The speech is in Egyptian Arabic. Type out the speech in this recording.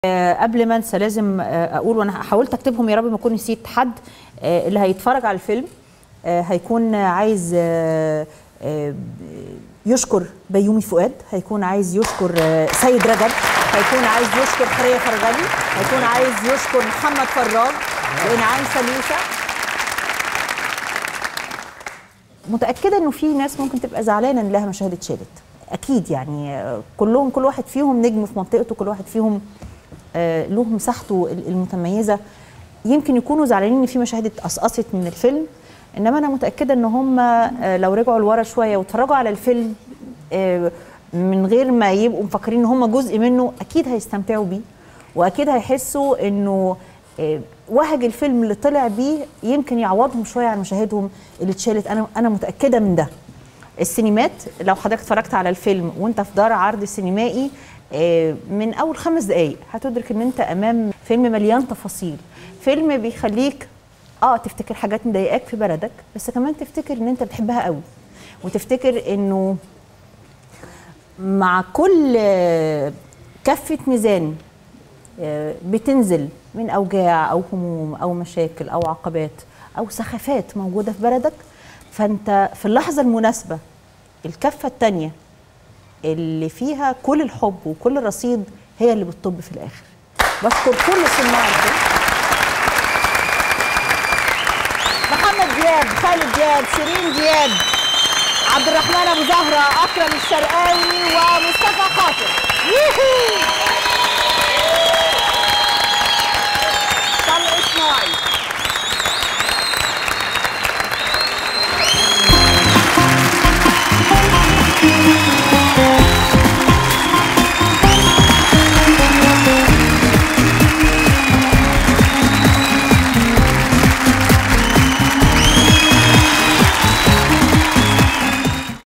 آه، قبل ما انسى لازم آه، اقول وانا حاولت اكتبهم يا رب ما اكون نسيت حد آه، اللي هيتفرج على الفيلم آه، هيكون عايز آه، آه، يشكر بيومي فؤاد هيكون عايز يشكر آه، سيد رجب هيكون عايز يشكر حريه فرغلي هيكون عايز يشكر محمد فراج وانعام سلوسه متاكده انه في ناس ممكن تبقى زعلانه ان لها مشاهد اتشالت اكيد يعني آه، كلهم كل واحد فيهم نجم في منطقته كل واحد فيهم آه، له مساحته ال- المتميزه يمكن يكونوا زعلانين ان في مشاهد اتقصقصت من الفيلم انما انا متاكده ان هم آه، لو رجعوا لورا شويه واتفرجوا على الفيلم آه، من غير ما يبقوا مفكرين ان هم جزء منه اكيد هيستمتعوا بيه واكيد هيحسوا انه آه، وهج الفيلم اللي طلع بيه يمكن يعوضهم شويه عن مشاهدهم اللي اتشالت انا انا متاكده من ده السينمات لو حضرتك اتفرجت على الفيلم وانت في دار عرض سينمائي آه، من اول خمس دقايق هتدرك ان انت امام فيلم مليان تفاصيل فيلم بيخليك اه تفتكر حاجات مضايقاك في بلدك بس كمان تفتكر ان انت بتحبها قوي وتفتكر انه مع كل آه، كفة ميزان آه، بتنزل من اوجاع او هموم او مشاكل او عقبات او سخافات موجوده في بلدك فانت في اللحظه المناسبه الكفه الثانيه اللي فيها كل الحب وكل الرصيد هي اللي بتطب في الاخر بشكر كل صناع الفيلم محمد دياب خالد دياب شيرين دياب عبد الرحمن ابو زهره اكرم الشرقاوي ومصطفى خاطر يوهو